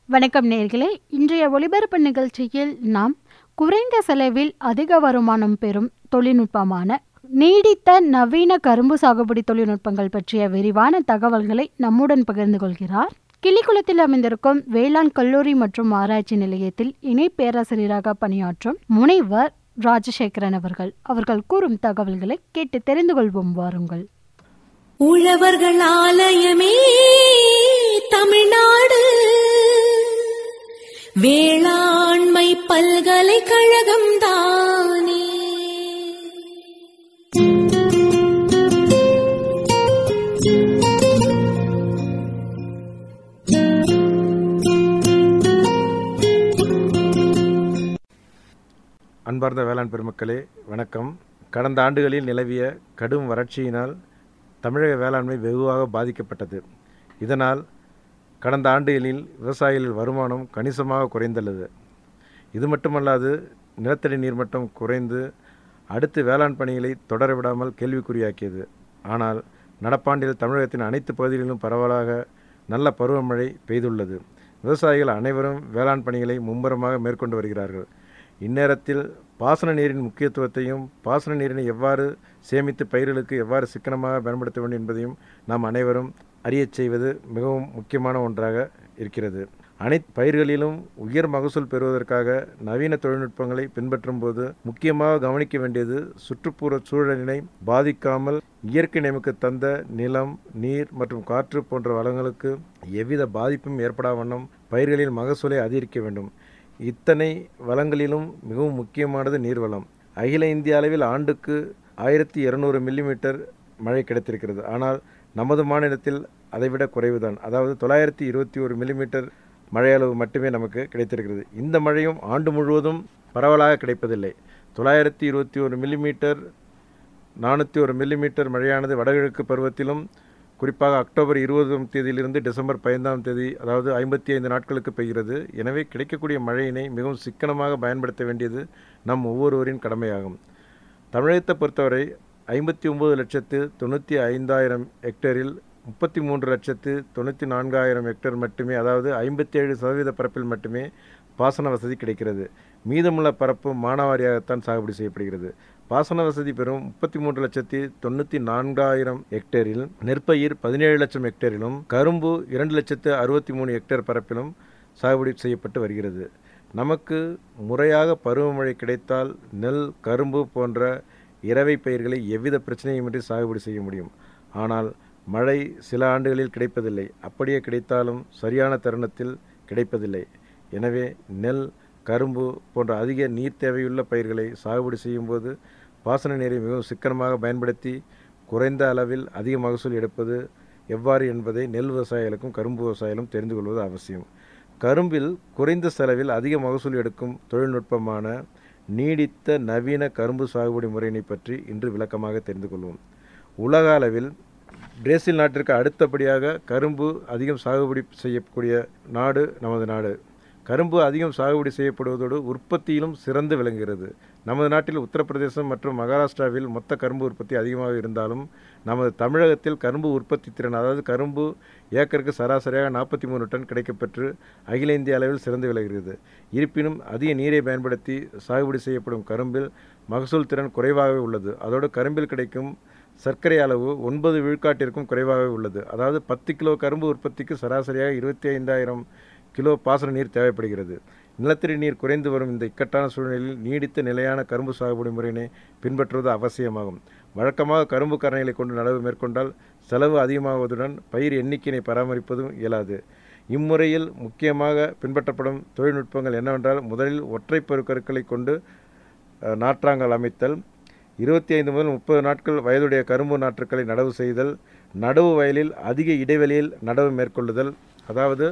வணக்கம் நேர்களே இன்றைய ஒளிபரப்பு நிகழ்ச்சியில் நாம் குறைந்த செலவில் அதிக வருமானம் பெறும் தொழில்நுட்பமான நீடித்த நவீன கரும்பு சாகுபடி தொழில்நுட்பங்கள் பற்றிய விரிவான தகவல்களை நம்முடன் பகிர்ந்து கொள்கிறார் கிளிக்குளத்தில் அமைந்திருக்கும் வேளாண் கல்லூரி மற்றும் ஆராய்ச்சி நிலையத்தில் இணை பேராசிரியராக பணியாற்றும் முனைவர் ராஜசேகரன் அவர்கள் அவர்கள் கூறும் தகவல்களை கேட்டு தெரிந்து கொள்வோம் வாருங்கள் உழவர்கள் ஆலயமே தமிழ்நாடு வேளாண்மை பல்கலைக்கழகம் தானே அன்பார்ந்த வேளாண் பெருமக்களே வணக்கம் கடந்த ஆண்டுகளில் நிலவிய கடும் வறட்சியினால் தமிழக வேளாண்மை வெகுவாக பாதிக்கப்பட்டது இதனால் கடந்த ஆண்டுகளில் விவசாயிகளின் வருமானம் கணிசமாக குறைந்துள்ளது இது மட்டுமல்லாது நிலத்தடி நீர்மட்டம் குறைந்து அடுத்து வேளாண் பணிகளை தொடர விடாமல் கேள்விக்குறியாக்கியது ஆனால் நடப்பாண்டில் தமிழகத்தின் அனைத்து பகுதிகளிலும் பரவலாக நல்ல பருவமழை பெய்துள்ளது விவசாயிகள் அனைவரும் வேளாண் பணிகளை மும்முரமாக மேற்கொண்டு வருகிறார்கள் இந்நேரத்தில் பாசன நீரின் முக்கியத்துவத்தையும் பாசன நீரினை எவ்வாறு சேமித்து பயிர்களுக்கு எவ்வாறு சிக்கனமாக பயன்படுத்த வேண்டும் என்பதையும் நாம் அனைவரும் அறியச் செய்வது மிகவும் முக்கியமான ஒன்றாக இருக்கிறது அனைத்து பயிர்களிலும் உயர் மகசூல் பெறுவதற்காக நவீன தொழில்நுட்பங்களை பின்பற்றும் போது முக்கியமாக கவனிக்க வேண்டியது சுற்றுப்புற சூழலினை பாதிக்காமல் இயற்கை நமக்கு தந்த நிலம் நீர் மற்றும் காற்று போன்ற வளங்களுக்கு எவ்வித பாதிப்பும் ஏற்படா வண்ணம் பயிர்களின் மகசூலை அதிகரிக்க வேண்டும் இத்தனை வளங்களிலும் மிகவும் முக்கியமானது நீர்வளம் அகில இந்திய அளவில் ஆண்டுக்கு ஆயிரத்தி இருநூறு மில்லிமீட்டர் மழை கிடைத்திருக்கிறது ஆனால் நமது மாநிலத்தில் அதைவிட குறைவுதான் அதாவது தொள்ளாயிரத்தி இருபத்தி ஒரு மில்லிமீட்டர் மழையளவு மட்டுமே நமக்கு கிடைத்திருக்கிறது இந்த மழையும் ஆண்டு முழுவதும் பரவலாக கிடைப்பதில்லை தொள்ளாயிரத்தி இருபத்தி ஒரு மில்லிமீட்டர் நானூற்றி ஒரு மில்லிமீட்டர் மழையானது வடகிழக்கு பருவத்திலும் குறிப்பாக அக்டோபர் இருபதாம் தேதியிலிருந்து டிசம்பர் பதினைந்தாம் தேதி அதாவது ஐம்பத்தி ஐந்து நாட்களுக்கு பெய்கிறது எனவே கிடைக்கக்கூடிய மழையினை மிகவும் சிக்கனமாக பயன்படுத்த வேண்டியது நம் ஒவ்வொருவரின் கடமையாகும் தமிழகத்தை பொறுத்தவரை ஐம்பத்தி ஒம்பது லட்சத்து தொண்ணூற்றி ஐந்தாயிரம் ஹெக்டேரில் முப்பத்தி மூன்று லட்சத்து தொண்ணூற்றி நான்காயிரம் ஹெக்டேர் மட்டுமே அதாவது ஐம்பத்தி ஏழு சதவீத பரப்பில் மட்டுமே பாசன வசதி கிடைக்கிறது மீதமுள்ள பரப்பு மானாவாரியாகத்தான் சாகுபடி செய்யப்படுகிறது பாசன வசதி பெறும் முப்பத்தி மூன்று லட்சத்தி தொண்ணூற்றி நான்காயிரம் ஹெக்டேரில் நெற்பயிர் பதினேழு லட்சம் ஹெக்டேரிலும் கரும்பு இரண்டு லட்சத்து அறுபத்தி மூணு ஹெக்டேர் பரப்பிலும் சாகுபடி செய்யப்பட்டு வருகிறது நமக்கு முறையாக பருவமழை கிடைத்தால் நெல் கரும்பு போன்ற இரவை பயிர்களை எவ்வித பிரச்சனையுமின்றி சாகுபடி செய்ய முடியும் ஆனால் மழை சில ஆண்டுகளில் கிடைப்பதில்லை அப்படியே கிடைத்தாலும் சரியான தருணத்தில் கிடைப்பதில்லை எனவே நெல் கரும்பு போன்ற அதிக நீர் தேவையுள்ள பயிர்களை சாகுபடி செய்யும்போது பாசன நீரை மிகவும் சிக்கனமாக பயன்படுத்தி குறைந்த அளவில் அதிக மகசூல் எடுப்பது எவ்வாறு என்பதை நெல் விவசாயிகளுக்கும் கரும்பு விவசாயிகளும் தெரிந்து கொள்வது அவசியம் கரும்பில் குறைந்த செலவில் அதிக மகசூல் எடுக்கும் தொழில்நுட்பமான நீடித்த நவீன கரும்பு சாகுபடி முறையினை பற்றி இன்று விளக்கமாக தெரிந்து கொள்வோம் உலக அளவில் பிரேசில் நாட்டிற்கு அடுத்தபடியாக கரும்பு அதிகம் சாகுபடி செய்யக்கூடிய நாடு நமது நாடு கரும்பு அதிகம் சாகுபடி செய்யப்படுவதோடு உற்பத்தியிலும் சிறந்து விளங்குகிறது நமது நாட்டில் உத்தரப்பிரதேசம் மற்றும் மகாராஷ்டிராவில் மொத்த கரும்பு உற்பத்தி அதிகமாக இருந்தாலும் நமது தமிழகத்தில் கரும்பு உற்பத்தி திறன் அதாவது கரும்பு ஏக்கருக்கு சராசரியாக நாற்பத்தி மூணு டன் கிடைக்கப்பெற்று அகில இந்திய அளவில் சிறந்து விளங்குகிறது இருப்பினும் அதிக நீரை பயன்படுத்தி சாகுபடி செய்யப்படும் கரும்பில் மகசூல் திறன் குறைவாகவே உள்ளது அதோடு கரும்பில் கிடைக்கும் சர்க்கரை அளவு ஒன்பது விழுக்காட்டிற்கும் குறைவாகவே உள்ளது அதாவது பத்து கிலோ கரும்பு உற்பத்திக்கு சராசரியாக இருபத்தி ஐந்தாயிரம் கிலோ பாசன நீர் தேவைப்படுகிறது நிலத்தடி நீர் குறைந்து வரும் இந்த இக்கட்டான சூழ்நிலையில் நீடித்த நிலையான கரும்பு சாகுபடி முறையினை பின்பற்றுவது அவசியமாகும் வழக்கமாக கரும்பு கரணைகளை கொண்டு நடவு மேற்கொண்டால் செலவு அதிகமாவதுடன் பயிர் எண்ணிக்கையினை பராமரிப்பதும் இயலாது இம்முறையில் முக்கியமாக பின்பற்றப்படும் தொழில்நுட்பங்கள் என்னவென்றால் முதலில் ஒற்றை பெருக்கருக்களை கொண்டு நாற்றாங்கல் அமைத்தல் இருபத்தி ஐந்து முதல் முப்பது நாட்கள் வயதுடைய கரும்பு நாற்றுக்களை நடவு செய்தல் நடவு வயலில் அதிக இடைவெளியில் நடவு மேற்கொள்ளுதல் அதாவது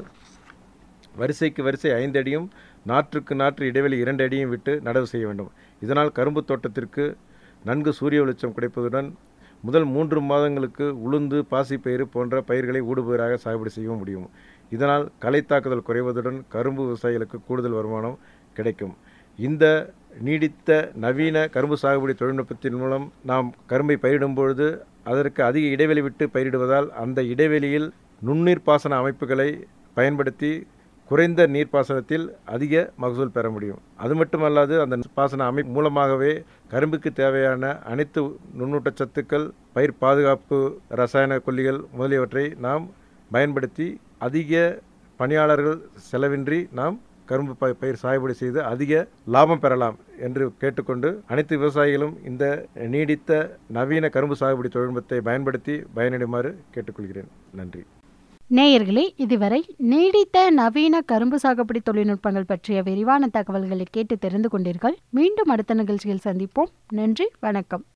வரிசைக்கு வரிசை ஐந்து அடியும் நாற்றுக்கு நாற்று இடைவெளி இரண்டு அடியும் விட்டு நடவு செய்ய வேண்டும் இதனால் கரும்பு தோட்டத்திற்கு நன்கு சூரிய வெளிச்சம் கிடைப்பதுடன் முதல் மூன்று மாதங்களுக்கு உளுந்து பாசிப்பயிறு போன்ற பயிர்களை ஊடுபயிராக சாகுபடி செய்ய முடியும் இதனால் களை தாக்குதல் குறைவதுடன் கரும்பு விவசாயிகளுக்கு கூடுதல் வருமானம் கிடைக்கும் இந்த நீடித்த நவீன கரும்பு சாகுபடி தொழில்நுட்பத்தின் மூலம் நாம் கரும்பை பயிரிடும் பொழுது அதற்கு அதிக இடைவெளி விட்டு பயிரிடுவதால் அந்த இடைவெளியில் நுண்ணீர் பாசன அமைப்புகளை பயன்படுத்தி குறைந்த நீர்ப்பாசனத்தில் அதிக மகசூல் பெற முடியும் அது மட்டுமல்லாது அந்த பாசன அமைப்பு மூலமாகவே கரும்புக்கு தேவையான அனைத்து நுண்ணூட்டச்சத்துக்கள் பயிர் பாதுகாப்பு ரசாயன கொல்லிகள் முதலியவற்றை நாம் பயன்படுத்தி அதிக பணியாளர்கள் செலவின்றி நாம் கரும்பு ப- பயிர் சாகுபடி செய்து அதிக லாபம் பெறலாம் என்று கேட்டுக்கொண்டு அனைத்து விவசாயிகளும் இந்த நீடித்த நவீன கரும்பு சாகுபடி தொழில்நுட்பத்தை பயன்படுத்தி பயனடைமாறு கேட்டுக்கொள்கிறேன் நன்றி நேயர்களே இதுவரை நீடித்த நவீன கரும்பு சாகுபடி தொழில்நுட்பங்கள் பற்றிய விரிவான தகவல்களை கேட்டு தெரிந்து கொண்டீர்கள் மீண்டும் அடுத்த நிகழ்ச்சியில் சந்திப்போம் நன்றி வணக்கம்